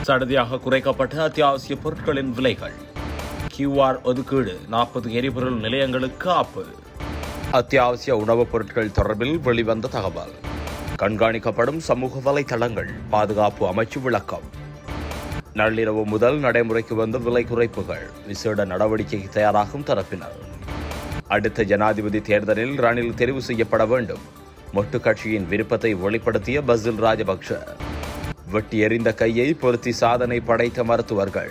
சடதியாக குறைக்கப்பட்ட அத்தியாவசிய பொருட்களின் விலைகள் கியூஆர் ஒதுக்கீடு நாற்பது எரிபொருள் நிலையங்களுக்கு ஆப்பு அத்தியாவசிய உணவுப் பொருட்கள் தொடர்பில் வெளிவந்த தகவல் கண்காணிக்கப்படும் சமூக வலைதளங்கள் பாதுகாப்பு அமைச்சு விளக்கம் நள்ளிரவு முதல் நடைமுறைக்கு வந்த விலை குறைப்புகள் விசேட நடவடிக்கைக்கு தயாராகும் தரப்பினர் அடுத்த ஜனாதிபதி தேர்தலில் ரணில் தெரிவு செய்யப்பட வேண்டும் மொட்டு கட்சியின் விருப்பத்தை வெளிப்படுத்திய பசில் ராஜபக்ஷ வெட்டி எறிந்த கையை பொருத்தி சாதனை படைத்த மருத்துவர்கள்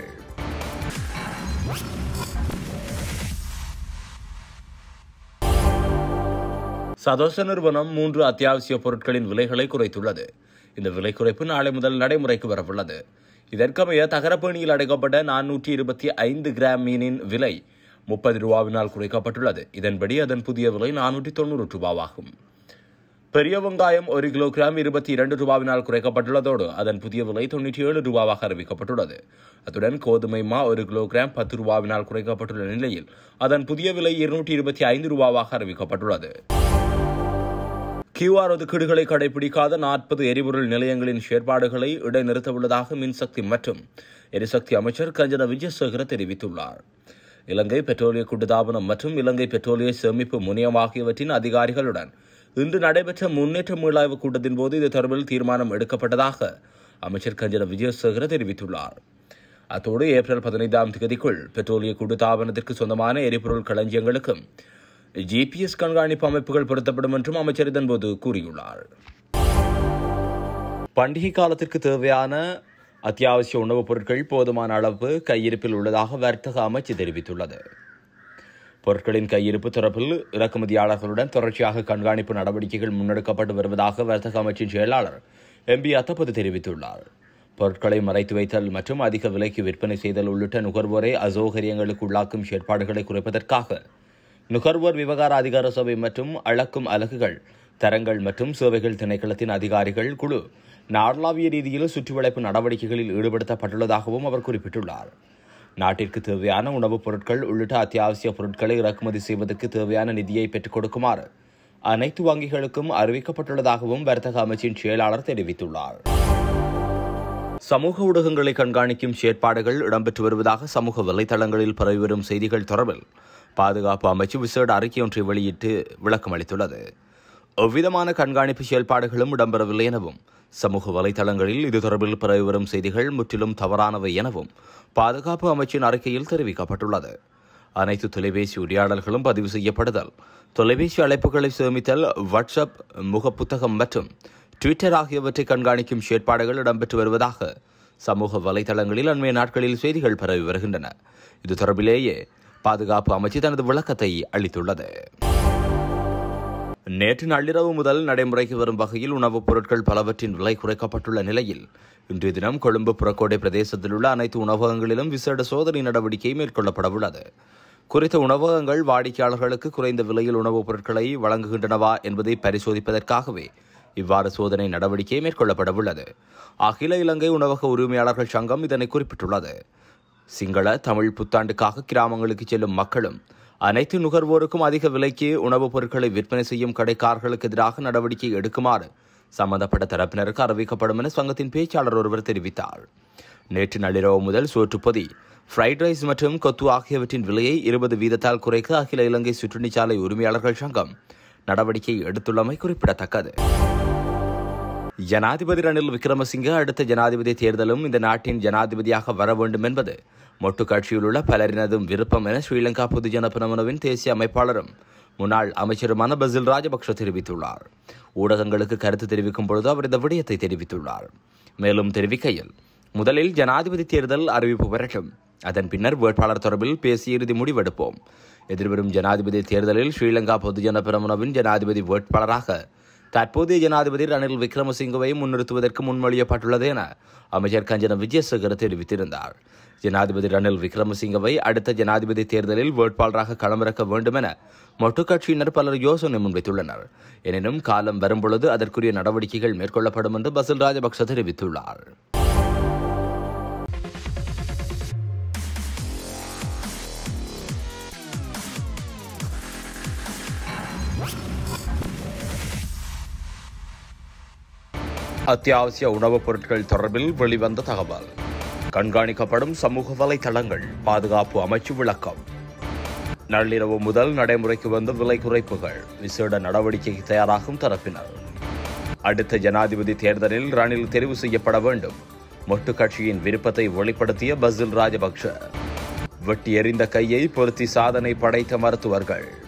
சதோச நிறுவனம் மூன்று அத்தியாவசிய பொருட்களின் விலைகளை குறைத்துள்ளது இந்த விலை குறைப்பு நாளை முதல் நடைமுறைக்கு வரவுள்ளது இதற்கமைய தகரப்பேணியில் அடைக்கப்பட்ட நானூற்றி இருபத்தி ஐந்து கிராம் மீனின் விலை முப்பது ரூபாவினால் குறைக்கப்பட்டுள்ளது இதன்படி அதன் புதிய விலை நானூற்றி தொண்ணூறு ரூபாவாகும் பெரிய வெங்காயம் ஒரு கிலோகிராம் இருபத்தி இரண்டு ரூபாவினால் குறைக்கப்பட்டுள்ளதோடு அதன் புதிய விலை தொண்ணூற்றி ஏழு ரூபாவாக அறிவிக்கப்பட்டுள்ளது அத்துடன் கோதுமை மா ஒரு கிலோகிராம் பத்து ரூபாவினால் குறைக்கப்பட்டுள்ள நிலையில் அதன் புதிய விலை இருநூற்றி இருபத்தி ஐந்து ரூபாவாக அறிவிக்கப்பட்டுள்ளது கியூஆர் ஒதுக்கீடுகளை கடைபிடிக்காத நாற்பது எரிபொருள் நிலையங்களின் செயற்பாடுகளை இடைநிறுத்தவுள்ளதாக மின்சக்தி மற்றும் எரிசக்தி அமைச்சர் கஞ்சன விஜயசேகர தெரிவித்துள்ளார் இலங்கை பெட்ரோலிய கூட்டுத்தாபனம் மற்றும் இலங்கை பெட்ரோலிய சேமிப்பு முனையம் ஆகியவற்றின் அதிகாரிகளுடன் இன்று நடைபெற்ற முன்னேற்ற மீளாய்வு கூட்டத்தின் போது இது தொடர்பில் தீர்மானம் எடுக்கப்பட்டதாக அமைச்சர் கஞ்சன விஜயசேகர தெரிவித்துள்ளார் அத்தோடு ஏப்ரல் பதினைந்தாம் தேதிக்குள் பெட்ரோலிய கூட்டுத்தாபனத்திற்கு சொந்தமான எரிபொருள் களஞ்சியங்களுக்கும் ஜிபிஎஸ் கண்காணிப்பு அமைப்புகள் பொருத்தப்படும் என்றும் அமைச்சர் இதன்போது கூறியுள்ளார் பண்டிகை காலத்திற்கு தேவையான அத்தியாவசிய உணவுப் பொருட்கள் போதுமான அளவு கையிருப்பில் உள்ளதாக வர்த்தக அமைச்சு தெரிவித்துள்ளது பொருட்களின் கையிருப்பு தொடர்பில் இறக்குமதியாளர்களுடன் தொடர்ச்சியாக கண்காணிப்பு நடவடிக்கைகள் முன்னெடுக்கப்பட்டு வருவதாக வர்த்தக அமைச்சின் செயலாளர் எம்பி அத்தப்பது தெரிவித்துள்ளார் பொருட்களை மறைத்து வைத்தல் மற்றும் அதிக விலைக்கு விற்பனை செய்தல் உள்ளிட்ட நுகர்வோரை அசௌகரியங்களுக்கு உள்ளாக்கும் செயற்பாடுகளை குறைப்பதற்காக நுகர்வோர் விவகார அதிகார சபை மற்றும் அளக்கும் அலகுகள் தரங்கள் மற்றும் சேவைகள் திணைக்களத்தின் அதிகாரிகள் குழு நாடளாவிய ரீதியில் சுற்றுவளைப்பு நடவடிக்கைகளில் ஈடுபடுத்தப்பட்டுள்ளதாகவும் அவர் குறிப்பிட்டுள்ளார் நாட்டிற்கு தேவையான உணவுப் பொருட்கள் உள்ளிட்ட அத்தியாவசிய பொருட்களை இறக்குமதி செய்வதற்கு தேவையான நிதியை பெற்றுக் கொடுக்குமாறு அனைத்து வங்கிகளுக்கும் அறிவிக்கப்பட்டுள்ளதாகவும் வர்த்தக அமைச்சின் செயலாளர் தெரிவித்துள்ளார் சமூக ஊடகங்களை கண்காணிக்கும் செயற்பாடுகள் இடம்பெற்று வருவதாக சமூக வலைதளங்களில் பரவி வரும் செய்திகள் தொடர்பில் பாதுகாப்பு அமைச்சு விசேட அறிக்கை ஒன்றை வெளியிட்டு விளக்கம் அளித்துள்ளது எவ்விதமான கண்காணிப்பு செயல்பாடுகளும் இடம்பெறவில்லை எனவும் சமூக வலைதளங்களில் இது தொடர்பில் பரவி வரும் செய்திகள் முற்றிலும் தவறானவை எனவும் பாதுகாப்பு அமைச்சின் அறிக்கையில் தெரிவிக்கப்பட்டுள்ளது அனைத்து தொலைபேசி உரையாடல்களும் பதிவு செய்யப்படுதல் தொலைபேசி அழைப்புகளை சேமித்தல் வாட்ஸ்அப் முகப்புத்தகம் மற்றும் ட்விட்டர் ஆகியவற்றை கண்காணிக்கும் செயற்பாடுகள் இடம்பெற்று வருவதாக சமூக வலைதளங்களில் அண்மைய நாட்களில் செய்திகள் பரவி வருகின்றன இது தொடர்பிலேயே பாதுகாப்பு அமைச்சு தனது விளக்கத்தை அளித்துள்ளது நேற்று நள்ளிரவு முதல் நடைமுறைக்கு வரும் வகையில் உணவுப் பொருட்கள் பலவற்றின் விலை குறைக்கப்பட்டுள்ள நிலையில் இன்றைய தினம் கொழும்பு புறக்கோட்டை பிரதேசத்தில் உள்ள அனைத்து உணவகங்களிலும் விசேட சோதனை நடவடிக்கை மேற்கொள்ளப்பட உள்ளது குறித்த உணவகங்கள் வாடிக்கையாளர்களுக்கு குறைந்த விலையில் உணவுப் பொருட்களை வழங்குகின்றனவா என்பதை பரிசோதிப்பதற்காகவே இவ்வாறு சோதனை நடவடிக்கை மேற்கொள்ளப்பட உள்ளது அகில இலங்கை உணவக உரிமையாளர்கள் சங்கம் இதனை குறிப்பிட்டுள்ளது சிங்கள தமிழ் புத்தாண்டுக்காக கிராமங்களுக்கு செல்லும் மக்களும் அனைத்து நுகர்வோருக்கும் அதிக விலைக்கு உணவுப் பொருட்களை விற்பனை செய்யும் கடைக்காரர்களுக்கு எதிராக நடவடிக்கை எடுக்குமாறு சம்பந்தப்பட்ட தரப்பினருக்கு அறிவிக்கப்படும் என சங்கத்தின் பேச்சாளர் ஒருவர் தெரிவித்தார் நேற்று நள்ளிரவு முதல் சோற்றுப்பொதி ஃப்ரைட் ரைஸ் மற்றும் கொத்து ஆகியவற்றின் விலையை இருபது வீதத்தால் குறைக்க அகில இலங்கை சுற்றுணிச்சாலை உரிமையாளர்கள் சங்கம் நடவடிக்கை எடுத்துள்ளமை குறிப்பிடத்தக்கது ஜனாதிபதி ரணில் விக்ரமசிங்க அடுத்த ஜனாதிபதி தேர்தலும் இந்த நாட்டின் ஜனாதிபதியாக வர வேண்டும் என்பது மொட்டு கட்சியில் உள்ள பலரினதும் விருப்பம் என ஸ்ரீலங்கா பொதுஜன பிரமுனவின் தேசிய அமைப்பாளரும் முன்னாள் அமைச்சருமான பசில் ராஜபக்ஷ தெரிவித்துள்ளார் ஊடகங்களுக்கு கருத்து தெரிவிக்கும் பொழுது அவர் இந்த விடயத்தை தெரிவித்துள்ளார் மேலும் தெரிவிக்கையில் முதலில் ஜனாதிபதி தேர்தல் அறிவிப்பு வரட்டும் அதன் பின்னர் வேட்பாளர் தொடர்பில் பேசி இறுதி முடிவெடுப்போம் எதிர்வரும் ஜனாதிபதி தேர்தலில் ஸ்ரீலங்கா பொதுஜன பிரமுனவின் ஜனாதிபதி வேட்பாளராக தற்போதைய ஜனாதிபதி ரணில் விக்ரமசிங்கவை முன்னிறுத்துவதற்கு முன்மொழியப்பட்டுள்ளது என அமைச்சர் கஞ்சன விஜயசேகர் தெரிவித்திருந்தார் ஜனாதிபதி ரணில் விக்ரமசிங்கவை அடுத்த ஜனாதிபதி தேர்தலில் வேட்பாளராக களமிறக்க வேண்டும் என மொட்டு கட்சியினர் பலர் யோசனை முன்வைத்துள்ளனர் எனினும் காலம் வரும்பொழுது அதற்குரிய நடவடிக்கைகள் மேற்கொள்ளப்படும் என்று பசில் ராஜபக்ச தெரிவித்துள்ளார் அத்தியாவசிய உணவுப் பொருட்கள் தொடர்பில் வெளிவந்த தகவல் கண்காணிக்கப்படும் சமூக வலைதளங்கள் பாதுகாப்பு அமைச்சு விளக்கம் நள்ளிரவு முதல் நடைமுறைக்கு வந்த விலை குறைப்புகள் விசேட நடவடிக்கைக்கு தயாராகும் தரப்பினர் அடுத்த ஜனாதிபதி தேர்தலில் ரணில் தெரிவு செய்யப்பட வேண்டும் மொட்டு கட்சியின் விருப்பத்தை வெளிப்படுத்திய பசில் ராஜபக்ஷ வெட்டி எறிந்த கையை பொருத்தி சாதனை படைத்த மருத்துவர்கள்